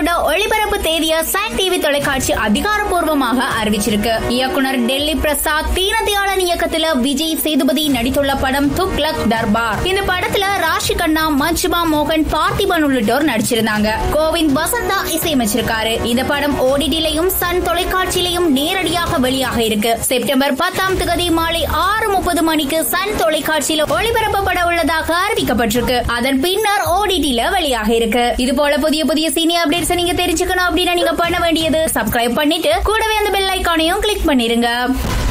இதோட ஒளிபரப்பு தேதிய Sun TV தொலைக்காட்சி அதிகாரப்பூர்வமாக அறிவிச்சிருக்கு இயக்குனர் டெல்லி பிரசாத் தீனதயாளன் இயக்கத்துல விஜய் சேதுபதி நடித்துள்ள படம் துக்லக் தர்பார் இந்த படத்துல ராஷி கண்ணா மஞ்சுமா மோகன் பார்த்திபன் உள்ளிட்டோர் நடிச்சிருந்தாங்க கோவிந்த் வசந்தா இசையமைச்சிருக்காரு இந்த படம் ஓடிடிலையும் சன் தொலைக்காட்சியிலையும் நேரடியாக வெளியாக இருக்கு செப்டம்பர் பத்தாம் தேதி மாலை ஆறு முப்பது மணிக்கு சன் தொலைக்காட்சியில ஒளிபரப்பப்பட உள்ளதாக அறிவிக்கப்பட்டிருக்கு அதன் பின்னர் ஓடிடில வெளியாக இருக்கு இது போல புதிய புதிய சீனியர் அப்டேட்ஸ் நீங்க தெரிஞ்சுக்கணும் அப்படின்னா நீங்க பண்ண வேண்டியது சப்ஸ்கிரைப் பண்ணிட்டு கூடவே அந்த பெல் ஐக்கானையும் கிளிக் பண்ணிருங்க